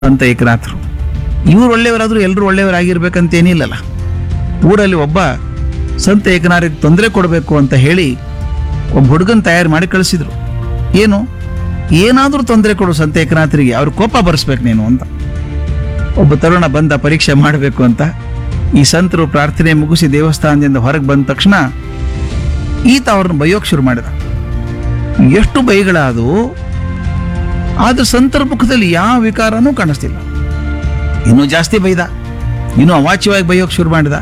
ಅಂತ ಏಕನಾಥರು ಇವ್ರು ಒಳ್ಳೆಯವರಾದ್ರೂ ಎಲ್ಲರೂ ಒಳ್ಳೆಯವರಾಗಿರ್ಬೇಕಂತ ಏನಿಲ್ಲಲ್ಲ ಊರಲ್ಲಿ ಒಬ್ಬ ಸಂತ ಏಕನಾಥರಿಗೆ ತೊಂದರೆ ಕೊಡಬೇಕು ಅಂತ ಹೇಳಿ ಒಬ್ಬ ಹುಡುಗನ್ ತಯಾರು ಮಾಡಿ ಕಳಿಸಿದ್ರು ಏನು ಏನಾದರೂ ತೊಂದರೆ ಕೊಡು ಸಂತ ಏಕನಾಥರಿಗೆ ಅವ್ರ ಕೋಪ ಬರ್ಸ್ಬೇಕು ನೀನು ಅಂತ ಒಬ್ಬ ತರುಣ ಬಂದ ಪರೀಕ್ಷೆ ಮಾಡಬೇಕು ಅಂತ ಈ ಸಂತರು ಪ್ರಾರ್ಥನೆ ಮುಗಿಸಿ ದೇವಸ್ಥಾನದಿಂದ ಹೊರಗೆ ಬಂದ ತಕ್ಷಣ ಈತ ಅವ್ರನ್ನ ಬೈಯೋಕ್ ಶುರು ಮಾಡಿದ ಎಷ್ಟು ಬೈಗಳಾದವು ಆದ್ರೆ ಸಂತರ ಮುಖದಲ್ಲಿ ಯಾವ ವಿಕಾರನೂ ಕಾಣಿಸ್ತಿಲ್ಲ ಇನ್ನೂ ಜಾಸ್ತಿ ಬೈದ ಇನ್ನೂ ಅವಾಚ್ಯವಾಗಿ ಬೈಯೋಕ್ ಶುರು ಮಾಡಿದ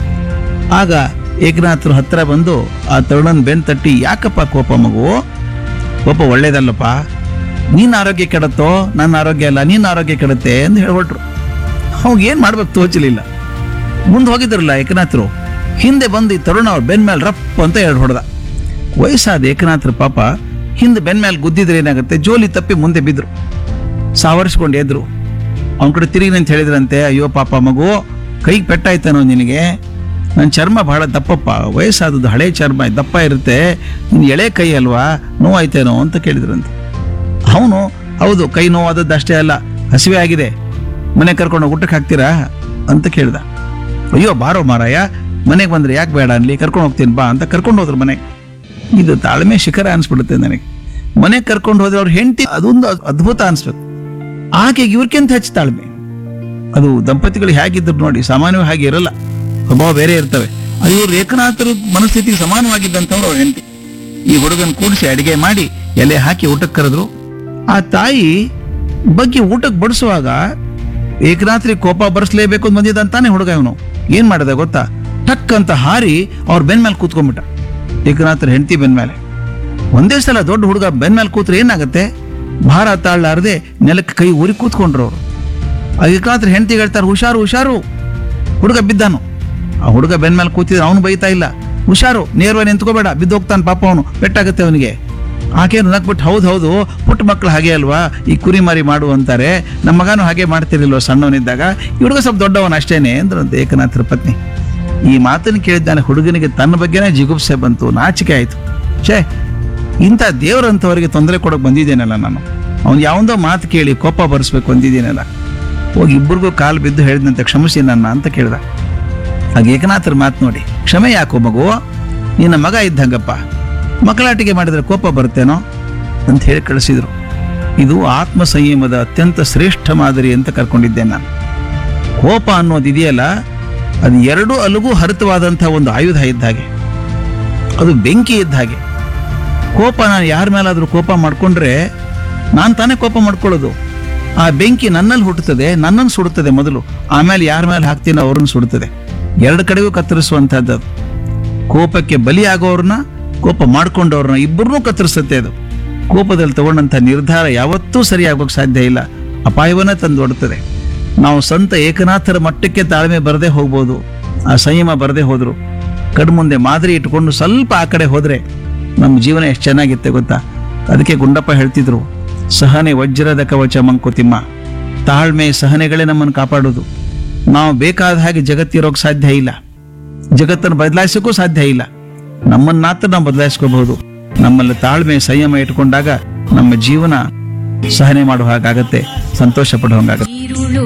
ಆಗ ಏಕನಾಥರು ಹತ್ರ ಬಂದು ಆ ತರುಣನ್ ಬೆನ್ ತಟ್ಟಿ ಯಾಕಪ್ಪ ಕೋಪ ಮಗು ಕೋಪ ಒಳ್ಳೇದಲ್ಲಪ್ಪ ನಿನ್ನ ಆರೋಗ್ಯ ಕೆಡತ್ತೋ ನನ್ನ ಆರೋಗ್ಯ ಅಲ್ಲ ನಿನ್ನ ಆರೋಗ್ಯ ಕೆಡುತ್ತೆ ಅಂತ ಹೇಳ್ಬಿಟ್ರು ಅವಾಗ ಏನ್ ಮಾಡ್ಬೇಕು ತೋಚಲಿಲ್ಲ ಮುಂದೆ ಹೋಗಿದ್ರಲ್ಲ ಏಕನಾಥರು ಹಿಂದೆ ಬಂದು ಈ ತರುಣ ಅವ್ರ ಬೆನ್ ಮೇಲೆ ರಪ್ ಅಂತ ಎರಡು ಹೊಡೆದ ವಯಸ್ಸಾದ ಏಕನಾಥರು ಪಾಪ ಹಿಂದೆ ಬೆನ್ ಮೇಲೆ ಗುದ್ದಿದ್ರೆ ಏನಾಗುತ್ತೆ ಜೋಲಿ ತಪ್ಪಿ ಮುಂದೆ ಬಿದ್ರು ಸಾವರಿಸ್ಕೊಂಡು ಎದ್ರು ಅವನ ಕಡೆ ತಿರುಗಿ ನಿಂತ ಹೇಳಿದ್ರಂತೆ ಅಯ್ಯೋ ಪಾಪ ಮಗು ಕೈಗೆ ಪೆಟ್ಟಾಯ್ತಾನೋ ನಿನಗೆ ನನ್ನ ಚರ್ಮ ಬಹಳ ದಪ್ಪಪ್ಪ ವಯಸ್ಸಾದದ್ದು ಹಳೆ ಚರ್ಮ ದಪ್ಪ ಇರುತ್ತೆ ನಿನ್ನ ಎಳೆ ಕೈ ಅಲ್ವಾ ನೋವಾಯ್ತೇನೋ ಅಂತ ಕೇಳಿದ್ರಂತೆ ಅವನು ಹೌದು ಕೈ ನೋವಾದದ್ದು ಅಷ್ಟೇ ಅಲ್ಲ ಹಸಿವೆ ಆಗಿದೆ ಮನೆ ಕರ್ಕೊಂಡು ಹೋಗಿ ಊಟಕ್ಕೆ ಹಾಕ್ತೀರಾ ಅಂತ ಕೇಳ್ದ ಅಯ್ಯೋ ಬಾರೋ ಮಾರಾಯ ಮನೆಗೆ ಬಂದ್ರೆ ಯಾಕೆ ಬೇಡ ಅನ್ಲಿ ಕರ್ಕೊಂಡು ಹೋಗ್ತೀನಿ ಬಾ ಅಂತ ಕರ್ಕೊಂಡು ಹೋದ್ರು ಮನೆಗೆ ಇದು ತಾಳ್ಮೆ ಶಿಖರ ಅನ್ಸ್ಬಿಡುತ್ತೆ ನನಗೆ ಮನೆಗೆ ಕರ್ಕೊಂಡು ಹೋದ್ರೆ ಅವ್ರ ಹೆಂಡತಿ ಅದೊಂದು ಅದ್ಭುತ ಅನ್ಸ್ಬೇಕು ಆಕೆಗೆ ಇವ್ರಿಗಿಂತ ಹೆಚ್ಚು ತಾಳ್ಮೆ ಅದು ದಂಪತಿಗಳು ಹೇಗಿದ್ರು ನೋಡಿ ಸಾಮಾನ್ಯವಾಗಿ ಹಾಗೆ ಇರಲ್ಲ ಸ್ವಭಾವ ಬೇರೆ ಇರ್ತವೆ ಅದು ಇವ್ರು ಏಕನಾಥರ ಮನಸ್ಥಿತಿಗೆ ಸಮಾನವಾಗಿದ್ದಂಥವ್ರು ಅವ್ರ ಹೆಂಡತಿ ಈ ಹುಡುಗನ್ ಕೂಡಿಸಿ ಅಡಿಗೆ ಮಾಡಿ ಎಲೆ ಹಾಕಿ ಊಟಕ್ಕೆ ಕರೆದ್ರು ಆ ತಾಯಿ ಬಗ್ಗೆ ಊಟಕ್ಕೆ ಬಡಿಸುವಾಗ ಏಕನಾಥರಿಗೆ ಕೋಪ ಬರೆಸ್ಲೇಬೇಕು ಅಂತ ಬಂದಿದ್ದಂತಾನೆ ಹುಡುಗ ಇವನು ಏನ್ ಮಾಡಿದ ಗೊತ್ತಾ ಟಕ್ ಅಂತ ಹಾರಿ ಅವ್ರ ಬೆನ್ ಮೇಲೆ ಕೂತ್ಕೊಂಡ್ಬಿಟ್ಟ ಏಕನಾಥರ ಹೆಂಡತಿ ಬೆನ್ ಮೇಲೆ ಒಂದೇ ಸಲ ದೊಡ್ಡ ಹುಡುಗ ಬೆನ್ ಮೇಲೆ ಕೂತ್ರೆ ಏನಾಗುತ್ತೆ ಭಾರ ತಾಳಲಾರದೆ ನೆಲಕ್ಕೆ ಕೈ ಊರಿ ಕೂತ್ಕೊಂಡ್ರು ಅವರು ಏಕನಾಥರ ಹೆಂಡತಿ ಹೇಳ್ತಾರೆ ಹುಷಾರು ಹುಷಾರು ಹುಡುಗ ಬಿದ್ದಾನು ಆ ಹುಡುಗ ಬೆನ್ ಮೇಲೆ ಕೂತಿದ್ರೆ ಅವನು ಬೈತಾ ಇಲ್ಲ ಹುಷಾರು ನೇರವಾಗಿ ನಿಂತ್ಕೋಬೇಡ ಬಿದ್ದೋಗ್ತಾನೆ ಪಾಪ ಅವನು ಪೆಟ್ಟಾಗುತ್ತೆ ಅವನಿಗೆ ಆಕೆಯನ್ನು ನಕ್ಬಿಟ್ಟು ಹೌದು ಹೌದು ಪುಟ್ಟ ಮಕ್ಕಳು ಹಾಗೆ ಅಲ್ವಾ ಈ ಕುರಿ ಮಾರಿ ಮಾಡು ಅಂತಾರೆ ನಮ್ಮ ಮಗನೂ ಹಾಗೆ ಮಾಡ್ತಿರ್ಲಿಲ್ವ ಸಣ್ಣವನಿದ್ದಾಗ ಈ ಹುಡುಗ ಸ್ವಲ್ಪ ದೊಡ್ಡವನ ಅಷ್ಟೇನೆ ಅಂದ್ರಂತೆ ಏಕನಾಥರ ಪತ್ನಿ ಈ ಮಾತನ್ನು ಕೇಳಿದ್ದಾನೆ ಹುಡುಗನಿಗೆ ತನ್ನ ಬಗ್ಗೆನೇ ಜಿಗುಪ್ಸೆ ಬಂತು ನಾಚಿಕೆ ಆಯಿತು ಛೇ ಇಂಥ ದೇವರಂಥವರಿಗೆ ತೊಂದರೆ ಕೊಡೋಕೆ ಬಂದಿದ್ದೇನಲ್ಲ ನಾನು ಅವ್ನು ಯಾವೊಂದೋ ಮಾತು ಕೇಳಿ ಕೋಪ ಬರೆಸ್ಬೇಕು ಅಂದಿದ್ದೀನಲ್ಲ ಹೋಗಿ ಇಬ್ಬರಿಗೂ ಕಾಲು ಬಿದ್ದು ಹೇಳಿದಂತೆ ಕ್ಷಮಿಸಿ ನನ್ನ ಅಂತ ಕೇಳ್ದ ಆಗ ಏಕನಾಥರ ಮಾತು ನೋಡಿ ಕ್ಷಮೆ ಯಾಕೋ ಮಗು ನಿನ್ನ ಮಗ ಇದ್ದಂಗಪ್ಪ ಮಕ್ಕಳಾಟಿಕೆ ಮಾಡಿದ್ರೆ ಕೋಪ ಬರುತ್ತೇನೋ ಅಂತ ಹೇಳಿ ಕಳಿಸಿದ್ರು ಇದು ಆತ್ಮ ಸಂಯಮದ ಅತ್ಯಂತ ಶ್ರೇಷ್ಠ ಮಾದರಿ ಅಂತ ಕರ್ಕೊಂಡಿದ್ದೇನೆ ನಾನು ಕೋಪ ಅನ್ನೋದು ಇದೆಯಲ್ಲ ಅದು ಎರಡು ಅಲುಗೂ ಹರಿತವಾದಂಥ ಒಂದು ಆಯುಧ ಇದ್ದ ಹಾಗೆ ಅದು ಬೆಂಕಿ ಇದ್ದ ಹಾಗೆ ಕೋಪ ನಾನು ಯಾರ ಮೇಲಾದರೂ ಕೋಪ ಮಾಡ್ಕೊಂಡ್ರೆ ನಾನು ತಾನೇ ಕೋಪ ಮಾಡ್ಕೊಳ್ಳೋದು ಆ ಬೆಂಕಿ ನನ್ನಲ್ಲಿ ಹುಟ್ಟುತ್ತದೆ ನನ್ನನ್ನು ಸುಡುತ್ತದೆ ಮೊದಲು ಆಮೇಲೆ ಯಾರ ಮೇಲೆ ಹಾಕ್ತೀನೋ ಅವ್ರನ್ನ ಸುಡುತ್ತದೆ ಎರಡು ಕಡೆಗೂ ಕತ್ತರಿಸುವಂಥದ್ದು ಅದು ಕೋಪಕ್ಕೆ ಬಲಿಯಾಗೋರನ್ನ ಕೋಪ ಮಾಡ್ಕೊಂಡವ್ರನ್ನ ಇಬ್ಬರನ್ನೂ ಕತ್ತರಿಸುತ್ತೆ ಅದು ಕೋಪದಲ್ಲಿ ತಗೊಂಡಂಥ ನಿರ್ಧಾರ ಯಾವತ್ತೂ ಸರಿಯಾಗೋಕೆ ಸಾಧ್ಯ ಇಲ್ಲ ಅಪಾಯವನ್ನ ತಂದೊಡ್ತದೆ ನಾವು ಸಂತ ಏಕನಾಥರ ಮಟ್ಟಕ್ಕೆ ತಾಳ್ಮೆ ಬರದೇ ಹೋಗ್ಬೋದು ಆ ಸಂಯಮ ಬರದೇ ಹೋದ್ರು ಕಣ್ಮುಂದೆ ಮಾದರಿ ಇಟ್ಕೊಂಡು ಸ್ವಲ್ಪ ಆ ಕಡೆ ಹೋದ್ರೆ ನಮ್ಮ ಜೀವನ ಎಷ್ಟು ಚೆನ್ನಾಗಿತ್ತೆ ಗೊತ್ತಾ ಅದಕ್ಕೆ ಗುಂಡಪ್ಪ ಹೇಳ್ತಿದ್ರು ಸಹನೆ ವಜ್ರದ ಕವಚ ಮಂಕುತಿಮ್ಮ ತಾಳ್ಮೆ ಸಹನೆಗಳೇ ನಮ್ಮನ್ನು ಕಾಪಾಡೋದು ನಾವು ಬೇಕಾದ ಹಾಗೆ ಜಗತ್ತಿರೋಕೆ ಸಾಧ್ಯ ಇಲ್ಲ ಜಗತ್ತನ್ನು ಬದಲಾಯಿಸೋಕ್ಕೂ ಸಾಧ್ಯ ಇಲ್ಲ ನಮ್ಮನ್ನ ಮಾತ್ರ ನಾವು ಬದಲಾಯಿಸ್ಕೋಬಹುದು ನಮ್ಮಲ್ಲಿ ತಾಳ್ಮೆ ಸಂಯಮ ಇಟ್ಕೊಂಡಾಗ ನಮ್ಮ ಜೀವನ ಸಹನೆ ಮಾಡುವ ಹಾಗಾಗತ್ತೆ ಸಂತೋಷ ಪಡುವಂಗಾಗತ್ತೆ ಈರುಳು